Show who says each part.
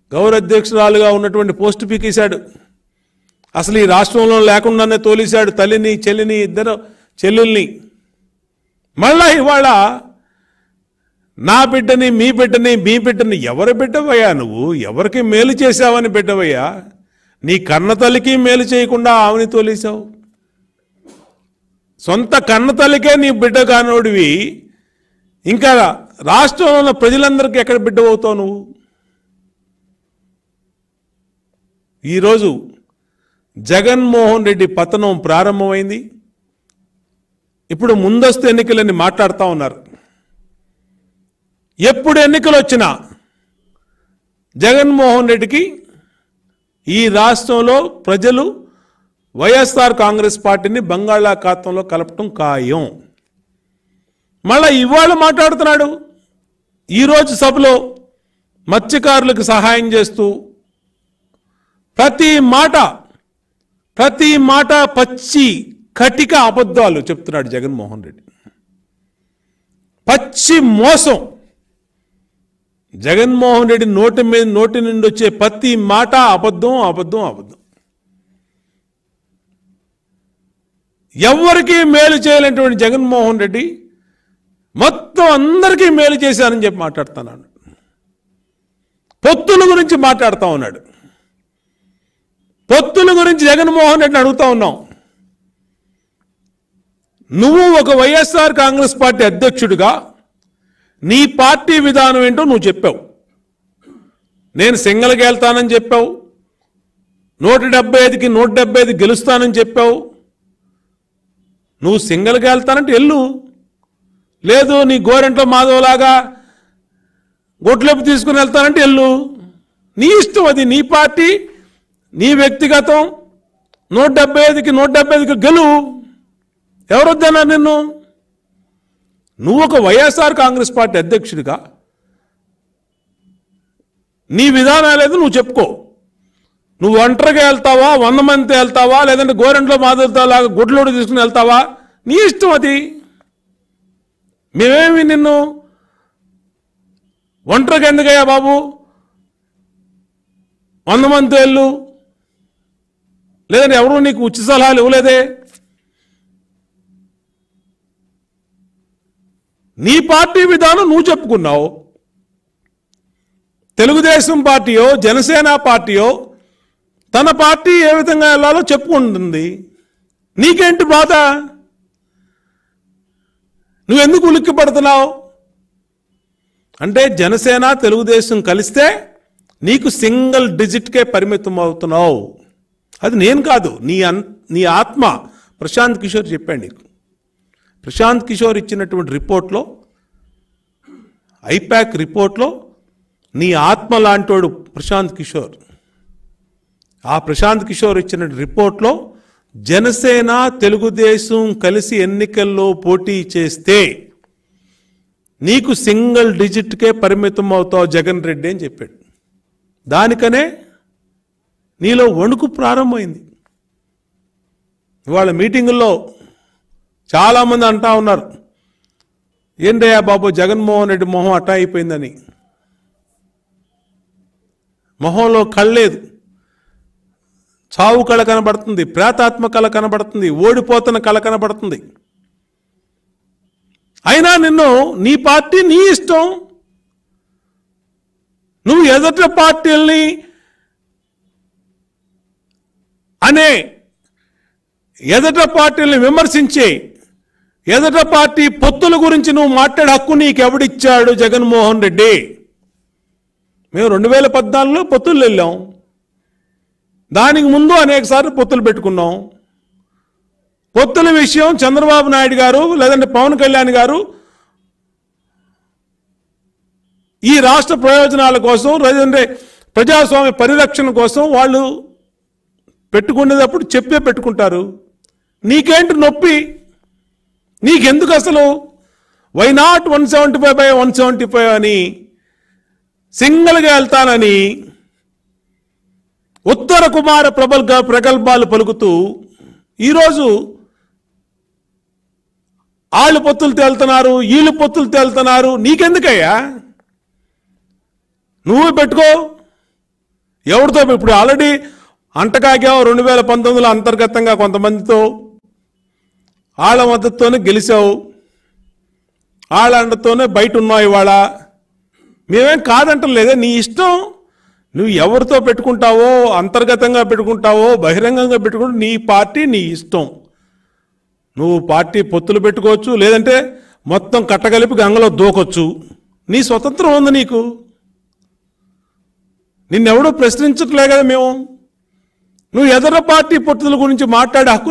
Speaker 1: గౌరవ అధ్యక్షురాలుగా ఉన్నటువంటి పోస్టు పీకేశాడు అసలు ఈ రాష్ట్రంలో లేకుండానే తోలేశాడు తల్లిని చెల్లిని ఇద్దరు చెల్లెల్ని మళ్ళా ఇవాళ నా బిడ్డని మీ బిడ్డని మీ బిడ్డని ఎవరు బిడ్డవయ్యా నువ్వు ఎవరికి మేలు చేశావని బిడ్డవయ్యా నీ కన్న తల్లికి మేలు చేయకుండా ఆమెని తోలేశావు సొంత కన్న తల్లికే నీ బిడ్డ కానోడివి ఇంకా రాష్ట్రంలో ఉన్న ప్రజలందరికీ ఎక్కడ బిడ్డ అవుతావు నువ్వు ఈరోజు జగన్మోహన్ రెడ్డి పతనం ప్రారంభమైంది ఇప్పుడు ముందస్తు ఎన్నికలని మాట్లాడుతూ ఉన్నారు ఎప్పుడు ఎన్నికలు వచ్చినా జగన్మోహన్ రెడ్డికి ఈ రాష్ట్రంలో ప్రజలు వైఎస్ఆర్ కాంగ్రెస్ పార్టీని బంగాళాఖాతంలో కలపటం ఖాయం మళ్ళా ఇవాళ మాట్లాడుతున్నాడు ఈరోజు సభలో మత్స్యకారులకు సహాయం చేస్తూ ప్రతి మాట ప్రతి మాట పచ్చి కటిక అబద్ధాలు చెప్తున్నాడు జగన్మోహన్ రెడ్డి పచ్చి మోసం జగన్మోహన్ రెడ్డి నోటి మీద నోటి నుండి వచ్చే ప్రతి మాట అబద్ధం అబద్ధం అబద్ధం ఎవరికి మేలు చేయలేనటువంటి జగన్మోహన్ రెడ్డి మొత్తం అందరికీ మేలు చేశానని చెప్పి మాట్లాడుతున్నాడు పొత్తుల గురించి మాట్లాడుతూ ఉన్నాడు పొత్తుల గురించి జగన్మోహన్ రెడ్డిని అడుగుతా ఉన్నాం నువ్వు ఒక వైఎస్ఆర్ కాంగ్రెస్ పార్టీ అధ్యక్షుడిగా నీ పార్టీ విధానం ఏంటో నువ్వు చెప్పావు నేను సింగల్కి వెళ్తానని చెప్పావు నూట డెబ్బై ఐదుకి నూట డెబ్బై ఐదు గెలుస్తానని చెప్పావు నువ్వు సింగల్కి వెళ్తానంటే వెళ్ళు లేదు నీ గోరెంట్లో మాధవలాగా గొట్లెప్పు తీసుకుని వెళ్తానంటే వెళ్ళు నీ ఇష్టం అది నీ పార్టీ నీ వ్యక్తిగతం నూట డెబ్బై ఐదుకి నూట డెబ్బై ఐదుకి గెలువు ఎవరు వద్దన్నారు నిన్ను నువ్వు ఒక వైఎస్ఆర్ కాంగ్రెస్ పార్టీ అధ్యక్షుడిగా నీ విధానాలేదు నువ్వు చెప్పుకో నువ్వు ఒంటరిగా వెళ్తావా వంద మందితో వెళ్తావా లేదంటే గోరెంట్లో మాధవతో లాగా గుడ్లోడు తీసుకుని వెళ్తావా నీ ఇష్టం అది మేమేమి నిన్ను ఒంటరిగా ఎందుకయ్యా బాబు వంద మందితో వెళ్ళు లేదంటే ఎవరు నీకు ఉచిత సలహాలు ఇవ్వలేదే నీ పార్టీ విధానం నువ్వు చెప్పుకున్నావు తెలుగుదేశం పార్టీయో జనసేన పార్టీయో తన పార్టీ ఏ విధంగా వెళ్ళాలో చెప్పుకుంటుంది నీకేంటి బాధ నువ్వెందుకు ఉలిక్కి పడుతున్నావు అంటే జనసేన తెలుగుదేశం కలిస్తే నీకు సింగిల్ డిజిట్కే పరిమితం అవుతున్నావు అది నేను కాదు నీ అన్ నీ ఆత్మ ప్రశాంత్ కిషోర్ చెప్పాడు నీకు ప్రశాంత్ కిషోర్ ఇచ్చినటువంటి రిపోర్ట్లో ఐపాక్ రిపోర్ట్లో నీ ఆత్మ లాంటోడు ప్రశాంత్ కిషోర్ ఆ ప్రశాంత్ కిషోర్ ఇచ్చిన రిపోర్ట్లో జనసేన తెలుగుదేశం కలిసి ఎన్నికల్లో పోటీ చేస్తే నీకు సింగిల్ డిజిట్కే పరిమితం అవుతావు జగన్ రెడ్డి అని చెప్పాడు దానికనే నీలో వణుకు ప్రారంభమైంది ఇవాళ మీటింగుల్లో చాలామంది అంటా ఉన్నారు ఏంటయ్యా బాబు జగన్మోహన్ రెడ్డి మొహం అట్టా అయిపోయిందని మొహంలో కళ్ళలేదు చావు కళ కనబడుతుంది ప్రేతాత్మ కళ కనబడుతుంది ఓడిపోతున్న కళ కనబడుతుంది అయినా నిన్ను నీ పార్టీ నీ ఇష్టం నువ్వు ఎదుట పార్టీల్ని అనే ఎదుట పార్టీల్ని విమర్శించే ఎదుట పార్టీ పొత్తుల గురించి నువ్వు మాట్లాడే హక్కు నీకు ఎవడిచ్చాడు జగన్మోహన్ రెడ్డి మేము రెండు వేల పద్నాలుగులో పొత్తులు వెళ్ళాం దానికి ముందు అనేక సార్లు పొత్తులు పెట్టుకున్నాం పొత్తుల విషయం చంద్రబాబు నాయుడు గారు లేదంటే పవన్ కళ్యాణ్ గారు ఈ రాష్ట్ర ప్రయోజనాల కోసం లేదంటే ప్రజాస్వామ్య పరిరక్షణ కోసం వాళ్ళు పెట్టుకునేటప్పుడు చెప్పే పెట్టుకుంటారు నీకేంటి నొప్పి నీకెందుకు అసలు why not one seventy five by one seventy five అని సింగిల్గా వెళ్తానని ఉత్తర కుమార ప్రబల్గ ప్రగల్భాలు పలుకుతూ ఈరోజు ఆళ్ళు పొత్తులు తేలుతున్నారు వీళ్ళు పొత్తులు తేలుతున్నారు నీకెందుకయ్యా నువ్వు పెట్టుకో ఎవరితో ఇప్పుడు ఆల్రెడీ అంటకాగావు రెండు వేల పంతొమ్మిదిలో అంతర్గతంగా కొంతమందితో వాళ్ళ మద్దతుతోనే గెలిచావు వాళ్ళ అండతోనే బయట ఉన్నావు ఇవాళ మేమేం కాదంటం లేదే నీ ఇష్టం నువ్వు ఎవరితో పెట్టుకుంటావో అంతర్గతంగా పెట్టుకుంటావో బహిరంగంగా పెట్టుకుంటూ నీ పార్టీ నీ ఇష్టం నువ్వు పార్టీ పొత్తులు పెట్టుకోవచ్చు లేదంటే మొత్తం కట్టగలిపి గంగలో దూకొచ్చు నీ స్వతంత్రం ఉంది నీకు నిన్నెవడూ ప్రశ్నించట్లే కదా మేము నువ్వు ఎదర పార్టీ పొత్తుల గురించి మాట్లాడే హక్కు